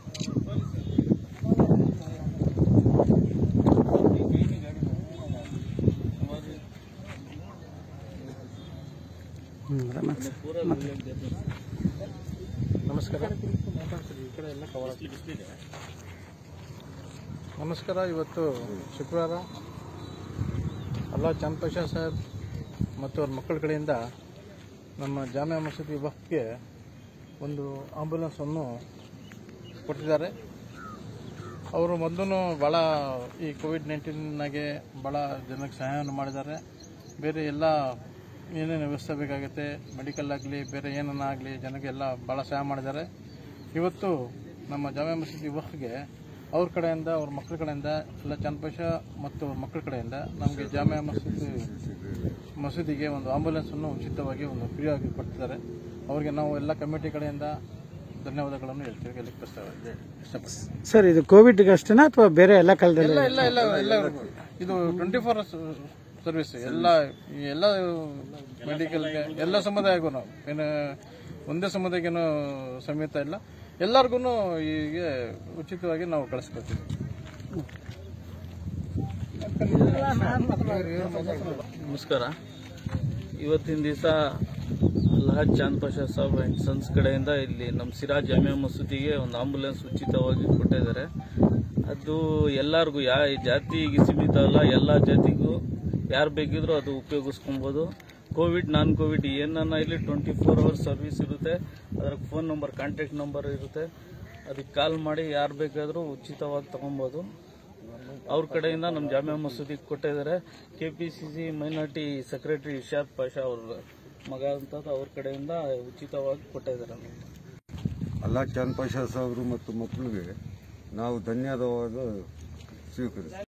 ನಮಸ್ಕಾರ ನಮಸ್ಕಾರ ಇವತ್ತು ಶುಕ್ರವಾರ ಅಲ್ಲಾ ಚಂಪೇಶ ಸಾಹೇಬ್ ಮತ್ತು ಅವ್ರ ಮಕ್ಕಳ ಕಡೆಯಿಂದ ನಮ್ಮ ಜಾಮಿಯಾ ಮಸೀದಿ ವಕ್ಫ್ಗೆ ಒಂದು ಆಂಬ್ಯುಲೆನ್ಸನ್ನು ಕೊಟ್ಟಿದ್ದಾರೆ ಅವರು ಮೊದಲು ಭಾಳ ಈ ಕೋವಿಡ್ ನೈನ್ಟೀನ್ನಾಗೆ ಭಾಳ ಜನಕ್ಕೆ ಸಹಾಯವನ್ನು ಮಾಡಿದ್ದಾರೆ ಬೇರೆ ಎಲ್ಲ ಏನೇನು ವ್ಯವಸ್ಥೆ ಬೇಕಾಗುತ್ತೆ ಮೆಡಿಕಲ್ ಆಗಲಿ ಬೇರೆ ಏನನ್ನ ಆಗಲಿ ಜನಕ್ಕೆಲ್ಲ ಭಾಳ ಸಹಾಯ ಮಾಡಿದ್ದಾರೆ ಇವತ್ತು ನಮ್ಮ ಜಾಮಿಯಾ ಮಸೀದಿ ವಕ್ಫ್ಗೆ ಅವ್ರ ಕಡೆಯಿಂದ ಅವ್ರ ಮಕ್ಕಳ ಕಡೆಯಿಂದ ಎಲ್ಲ ಚನ್ನಪೇಶ ಮತ್ತು ಅವ್ರ ಮಕ್ಕಳ ಕಡೆಯಿಂದ ನಮಗೆ ಜಾಮಿಯಾ ಮಸೀದಿ ಮಸೀದಿಗೆ ಒಂದು ಆಂಬ್ಯುಲೆನ್ಸನ್ನು ಉಚಿತವಾಗಿ ಒಂದು ಫ್ರೀ ಆಗಿ ಕೊಡ್ತಿದ್ದಾರೆ ಅವರಿಗೆ ನಾವು ಎಲ್ಲ ಕಮಿಟಿ ಕಡೆಯಿಂದ ಧನ್ಯವಾದಗಳನ್ನು ಹೇಳ್ತೀವಿ ಹೇಳಲಿಕ್ಕೆ ಪ್ರಸ್ತಾವ ಇಷ್ಟಪಡ್ತೀನಿ ಸರ್ ಇದು ಕೋವಿಡ್ಗೆ ಅಷ್ಟೇನಾ ಅಥವಾ ಬೇರೆ ಎಲ್ಲ ಕಾಲದಲ್ಲಿ ಎಲ್ಲ ಎಲ್ಲ ಎಲ್ಲ ಎಲ್ಲ ಇದು ಟ್ವೆಂಟಿ ಫೋರ್ ಸರ್ವಿಸ್ ಎಲ್ಲ ಈ ಎಲ್ಲ ಮೆಡಿಕಲ್ಗೆ ಎಲ್ಲ ಸಮುದಾಯಕ್ಕೂ ಏನು ಒಂದೇ ಸಮುದಾಯಕ್ಕೇನು ಸಮೇತ ಇಲ್ಲ ಎಲ್ಲರಿಗೂ ಹೀಗೆ ಉಚಿತವಾಗಿ ನಾವು ಕಳಿಸ್ಕೊಡ್ತೀವಿ ನಮಸ್ಕಾರ ಇವತ್ತಿನ ದಿವಸ ಅಲ್ಹಾಜ್ ಚಾಂದ್ ಪಾಷಾ ಸಾಬ್ ಆ್ಯಂಡ್ ಸನ್ಸ್ ಕಡೆಯಿಂದ ಇಲ್ಲಿ ನಮ್ಮ ಸಿರಾಜ್ ಜಾಮಿಯಾ ಮಸೂದಿಗೆ ಒಂದು ಆಂಬುಲೆನ್ಸ್ ಉಚಿತವಾಗಿ ಕೊಟ್ಟಿದ್ದಾರೆ ಅದು ಎಲ್ಲರಿಗೂ ಯಾ ಜಾತಿಗೆ ಸೀಮಿತ ಅಲ್ಲ ಎಲ್ಲ ಜಾತಿಗೂ ಯಾರು ಬೇಕಿದ್ರೂ ಅದು ಉಪಯೋಗಿಸ್ಕೊಬೋದು ಕೋವಿಡ್ ನಾನ್ ಕೋವಿಡ್ ಏನನ್ನ ಇಲ್ಲಿ ಟ್ವೆಂಟಿ ಫೋರ್ ಅವರ್ಸ್ ಸರ್ವಿಸ್ ಇರುತ್ತೆ ಅದರ ಫೋನ್ ನಂಬರ್ ಕಾಂಟ್ಯಾಕ್ಟ್ ನಂಬರ್ ಇರುತ್ತೆ ಅದಕ್ಕೆ ಕಾಲ್ ಮಾಡಿ ಯಾರು ಬೇಕಾದರೂ ಉಚಿತವಾಗಿ ತಗೊಬೋದು ಅವ್ರ ಕಡೆಯಿಂದ ನಮ್ಮ ಜಾಮಿಯಾ ಮಸೂದಿಗೆ ಕೊಟ್ಟಿದ್ದಾರೆ K P C C minority secretary Ishad Pasha ಅವ್ರ ಮಗ ಅಂತ ಅವ್ರ ಕಡೆಯಿಂದ ಉಚಿತವಾಗಿ ಕೊಟ್ಟಿದ್ದಾರೆ ನಮ್ಗೆ. ಅಲ್ಲಾ ಚಂದ್ ಪಾಷಾ ಸಾಹೇಬರು ಮತ್ತು ಮಕ್ಕಳಿಗೆ ನಾವು ಧನ್ಯವಾದ ಸ್ವೀಕರಿಸ್ತೀವಿ